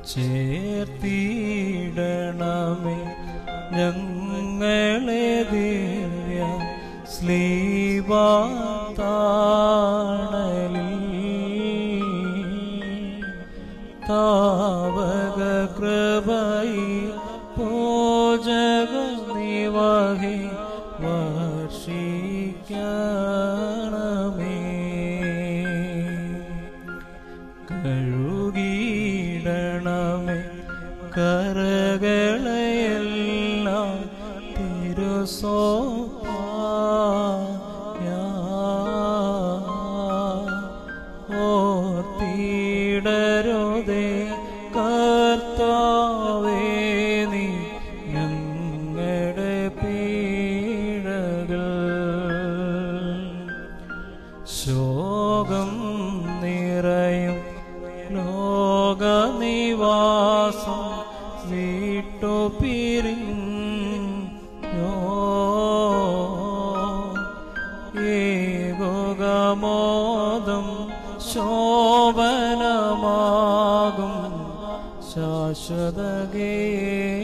ചേർത്തിടണമേ ഞങ്ങളെ ദിവ്യ സ്ലീവാത്താണലിൽ താവക കൃപയി പൂജക നിവഹി വർഷിക്കണമേ കഴുകിയിടണമേ കരകളെയെല്ലാം തിരുസോപ്പായ ഓർത്തിടരുതേ കർത്താവേ നീ ഞങ്ങളുടെ പീഴകൾ ശോകം നിറയും ലോകനിവാസം വിട്ടു പിരിഞ്ഞോ ഏകോകമോദം ശോഭനമാകും ശാശ്വതകേ